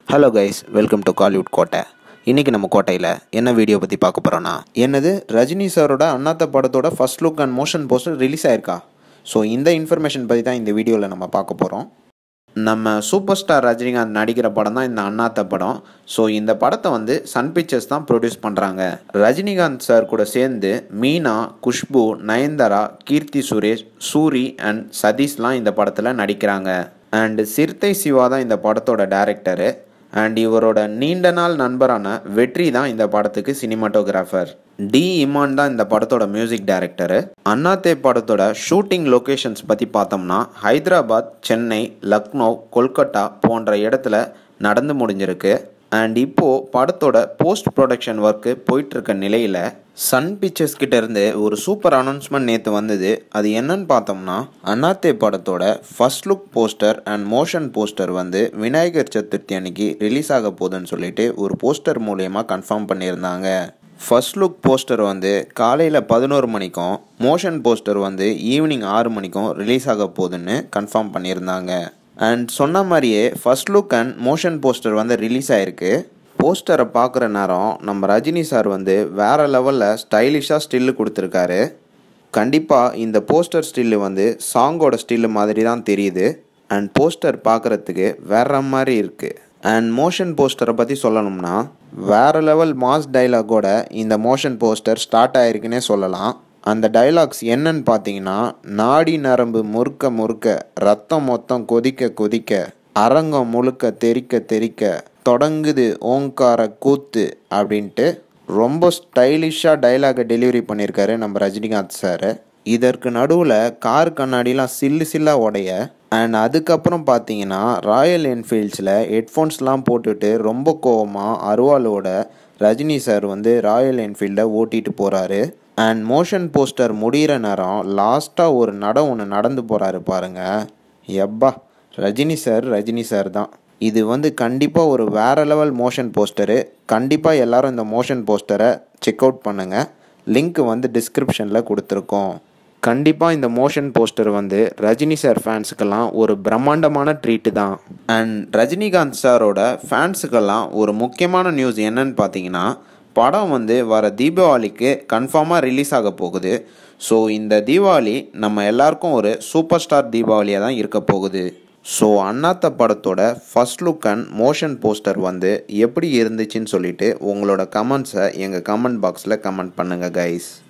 hello guys welcome to Kollywood கோட்டை இன்றைக்கி நம்ம கோட்டையில் என்ன வீடியோ பற்றி பார்க்க போகிறோன்னா என்னது ரஜினி சாரோட அண்ணாத்த படத்தோட first look and motion poster release ஆயிருக்கா ஸோ இந்த இன்ஃபர்மேஷன் பற்றி தான் இந்த வீடியோவில் நம்ம பார்க்க போகிறோம் நம்ம சூப்பர் ஸ்டார் ரஜினிகாந்த் நடிக்கிற படம் தான் இந்த அண்ணாத்த படம் ஸோ இந்த படத்தை வந்து சன் பிக்சர்ஸ் தான் ப்ரொடியூஸ் பண்ணுறாங்க ரஜினிகாந்த் சார் கூட சேர்ந்து மீனா குஷ்பு நயன்தாரா கீர்த்தி சுரேஷ் சூரி அண்ட் சதீஷ்லாம் இந்த படத்தில் நடிக்கிறாங்க அண்ட் சிறுத்தை சிவா தான் இந்த படத்தோட டேரக்டரு அண்ட் இவரோட நீண்ட நாள் நண்பரான வெற்றி தான் இந்த படத்துக்கு சினிமாட்டோகிராஃபர் டி இமான் தான் இந்த படத்தோட மியூசிக் டைரக்டரு அண்ணாத்தே படத்தோட ஷூட்டிங் லொகேஷன்ஸ் பற்றி பார்த்தோம்னா ஹைதராபாத் சென்னை லக்னோ கொல்கட்டா போன்ற இடத்துல நடந்து முடிஞ்சிருக்கு அண்ட் இப்போது படத்தோட போஸ்ட் ப்ரொடக்ஷன் ஒர்க்கு போயிட்டுருக்க நிலையில் சன் பிக்சர்ஸ் கிட்ட இருந்து ஒரு சூப்பர் அனௌன்ஸ்மெண்ட் நேற்று வந்தது அது என்னன்னு பார்த்தோம்னா அண்ணாத்தே படத்தோட first look poster and motion poster வந்து விநாயகர் சதுர்த்தி அன்னைக்கு ரிலீஸ் ஆக போகுதுன்னு சொல்லிட்டு ஒரு போஸ்டர் மூலயமா கன்ஃபார்ம் பண்ணியிருந்தாங்க ஃபர்ஸ்ட் லுக் போஸ்டர் வந்து காலையில் பதினோரு மணிக்கும் மோஷன் போஸ்டர் வந்து ஈவினிங் ஆறு மணிக்கும் ரிலீஸ் ஆக போகுதுன்னு கன்ஃபார்ம் பண்ணியிருந்தாங்க அண்ட் சொன்ன மாதிரியே first look and motion poster வந்து ரிலீஸ் ஆயிருக்கு போஸ்டரை பார்க்குற நேரம் நம்ம ரஜினி சார் வந்து வேறு லெவலில் ஸ்டைலிஷாக ஸ்டில்லு கொடுத்துருக்காரு கண்டிப்பாக இந்த போஸ்டர் ஸ்டில்லு வந்து சாங்கோட ஸ்டில்லு மாதிரி தான் தெரியுது அண்ட் போஸ்டர் பார்க்குறதுக்கு வேற மாதிரி இருக்குது அண்ட் மோஷன் போஸ்டரை பற்றி சொல்லணும்னா வேறு லெவல் மாஸ் டைலாகோட இந்த மோஷன் போஸ்டர் ஸ்டார்ட் ஆயிருக்குன்னே சொல்லலாம் அந்த டைலாக்ஸ் என்னன்னு பார்த்தீங்கன்னா நாடி நரம்பு முறுக்க முறுக்க ரத்தம் மொத்தம் கொதிக்க கொதிக்க அரங்கம் முழுக்க தெறிக்க தெறிக்க தொடங்குது ஓங்கார கூத்து அப்படின்ட்டு ரொம்ப ஸ்டைலிஷாக டைலாகை டெலிவரி பண்ணியிருக்காரு நம்ம ரஜினிகாந்த் சார் இதற்கு நடுவில் கார் கண்ணாடிலாம் சில்லு சில்லாக உடைய அண்ட் அதுக்கப்புறம் பார்த்தீங்கன்னா ராயல் என்ஃபீல்ட்ஸில் ஹெட்ஃபோன்ஸ்லாம் போட்டுட்டு ரொம்ப கோவமாக அருவாலோட ரஜினி சார் வந்து ராயல் என்ஃபீல்டை ஓட்டிட்டு போகிறாரு அண்ட் மோஷன் போஸ்டர் முடிகிற நேரம் லாஸ்ட்டாக ஒரு நடம் ஒன்று நடந்து போகிறாரு பாருங்க எப்பா ரஜினி சார் ரஜினி சார் தான் இது வந்து கண்டிப்பாக ஒரு வேறு லெவல் மோஷன் போஸ்டரு கண்டிப்பாக எல்லாரும் இந்த மோஷன் போஸ்டரை செக் அவுட் பண்ணுங்கள் லிங்க் வந்து டிஸ்கிரிப்ஷனில் கொடுத்துருக்கோம் கண்டிப்பாக இந்த மோஷன் போஸ்டர் வந்து ரஜினி சார் ஃபேன்ஸுக்கெல்லாம் ஒரு பிரம்மாண்டமான ட்ரீட்டு தான் அண்ட் ரஜினிகாந்த் சாரோட ஃபேன்ஸுக்கெல்லாம் ஒரு முக்கியமான நியூஸ் என்னன்னு பார்த்தீங்கன்னா படம் வந்து வர தீபாவளிக்கு கன்ஃபார்மாக ரிலீஸ் ஆக போகுது ஸோ இந்த தீபாவளி நம்ம எல்லாருக்கும் ஒரு சூப்பர் ஸ்டார் தீபாவளியாக தான் இருக்க போகுது ஸோ அண்ணாத்த படத்தோட first look and motion poster வந்து எப்படி இருந்துச்சுன்னு சொல்லிட்டு உங்களோட கமெண்ட்ஸை எங்கள் கமெண்ட் பாக்ஸில் கமெண்ட் பண்ணுங்கள் கைஸ்